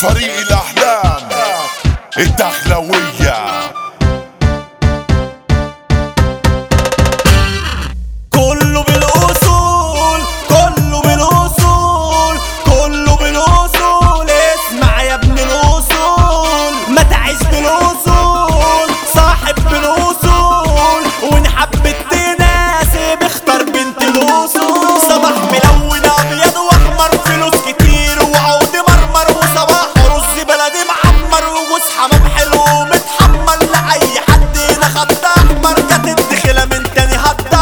فريق الأحلام الدخلوية كله بالاصول كله بالاصول كله بالاصول اسمع يا ابن الاصول ما تعيش بالاصول صاحب بالاصول وان حبيت تناسب اختار بنت الاصول صباح ملون ابيض واحمر فلوس كتير وعود مرمر وصباح رز بلدي معمر وجوز حمام حلو ومتحمر لاي حد هنا خط احمر جت الدخله من تاني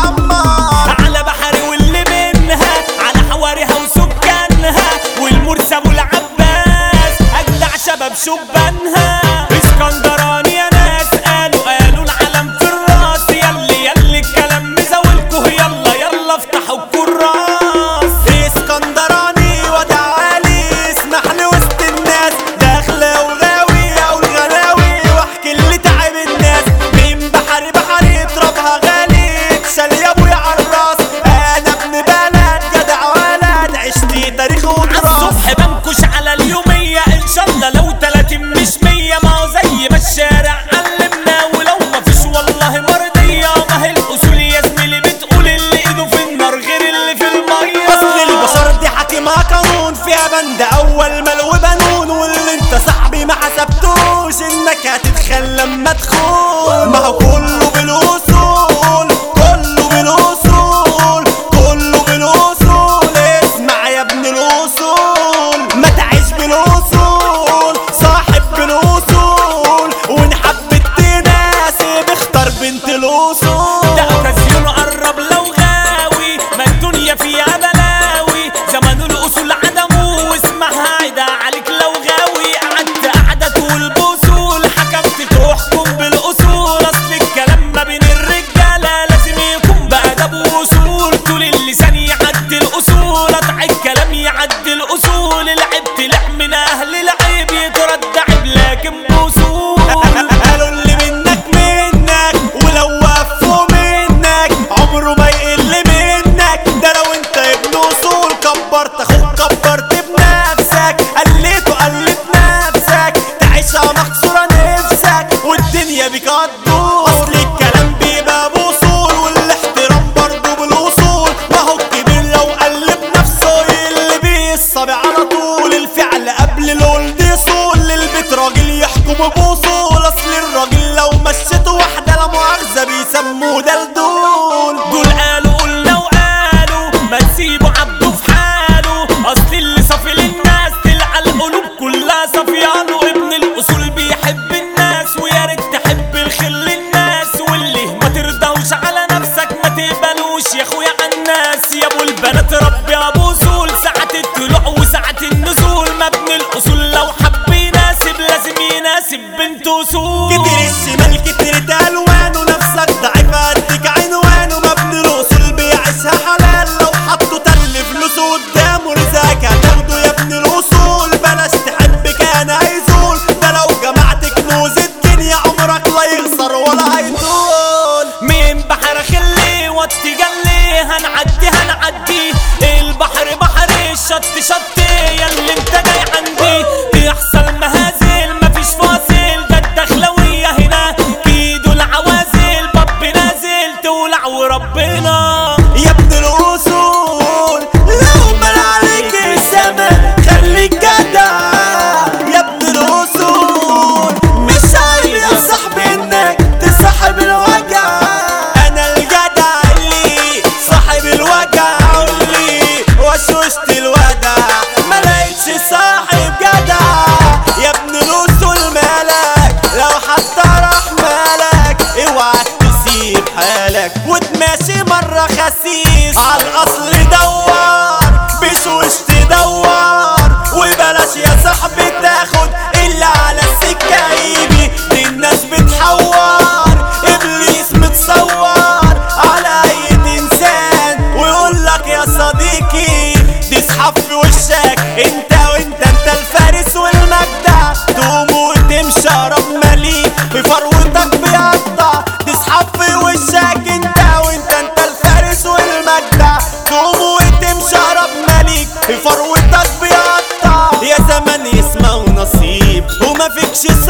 هتدمر على بحري واللي منها على حواريها وسكانها والمرسى ابو العباس اجدع شباب شبانها اسكندراني يا ناس قالوا قالوا العلم في الراس يلي يلي الكلام مزاولكوا يلا يلا افتحوا الكراس اسكندراني وتعالي اسمح لي وسط الناس داخله وغاوي او الغلاوي واحكي اللي تعب الناس مين بحري بحري يضربها غالي اتشال يا ابويا عالراس انا ابن بلد جدع ولد عشتي تاريخ وتراث الصبح بنكش على اليومية ان شاء الله لو تلاتين مش مية ما هو زي ما الشارع علمنا ولو ما فيش والله مرضية ما هي الاصول يا زميلي بتقول اللي ايده في النار غير اللي في المية اصل البشر دي حاكمها قانون فيها بند اول ملو بنون واللي انت صاحبي ما حسبتوش انك هتتخان لما تخون ما هو كله بالاصول كله بالاصول كله بالاصول اسمع يا ابن الاصول ما تعيش بالاصول صاحب بالاصول وان حبيت تناسب اختار بنت الاصول ده اوكازيون قرب لو غاوي ما الدنيا فيها بلاوي زمان الاصول عدمه واسمها عدا عليك لو غاوي قعدت قعدة طول بوصول حكمت تحكم بالاصول اصل الكلام ما بين الرجاله لازم يكون بادب واصول طول اللسان يعدي الاصول قطع الكلام يعدي الاصول لعبت لعب من اهل العيب يترد عيب لكن بوصول قالوا اللي منك منك ولو وقفوا منك عمره ما يقل منك ده لو انت ابن اصول كبرت اخوك كبرت بنفسك قليته قلت نفسك تعيشها مكسورة نفسك والدنيا بيك هتدور اصل الكلام بيبقى بوصول والاحترام برضه بالاصول ما هو الكبير لو قلب نفسه اللي بيصبي على طول الفعل قبل الولد يصول للبيت راجل يحكم بوصول اصل الراجل لو مشيته واحدة لا مؤاخذة بيسموه دلدول دول قالوا قلنا وقالوا ما تسيبوا عبده في حاله اصل اللي صافي للناس تلقى القلوب كلها صفيانه ابن الاصول بيحب الناس ويا ريت تحب الخير للناس واللي ما ترضاوش على نفسك ما تقبلوش يا اخويا على الناس يا ابو البنات ربي ابو اصول ساعة الطلوع وساعة النزول ما ابن الاصول لو حب يناسب لازم يناسب بنت اصول كتر الشمال كترت الوانه نفسك ضعيف اديك عنوانه مبني الاصول بيعيشها حلال لو حطوا تل فلوسه قدامه رزقك هتاخده يا ابن الاصول بلاش تحب كان هيزول ده لو جمعت كنوز الدنيا عمرك لا يخسر ولا هيطول مين بحر خلي وطي جلي هنعدي هنعدي البحر بحر الشط شط ياللي انت جاي عندي يحصل مهازل مفيش فاصل ده الدخلوية هنا كيدو العوازل باب نازل تولع وربنا يا ابن الاصول لو مال عليك السما خليك جدع يا ابن الاصول مش عيب يا صاحبي انك تصاحب الوجع انا الجدع اللي صاحب الوجع اللي وشوشت الودع ما لقيتش صاحب جدع يا ابن الاصول مالك لو حتى راح مالك اوعى تسيب حالك وتماشي مرة خسيس عالاصل دور بشوش تدور وبلاش يا صاحبي تاخد الا على السكة ايدي دي الناس بتحور ابليس متصور على اي انسان ويقول لك يا صديقي تسحب في وشك انت وانت انت الفارس والمجدع تقوم وتمشي رب مليك في فروتك بيقطع تسحب في وشك انت وانت انت الفارس والمجدع ما فيكش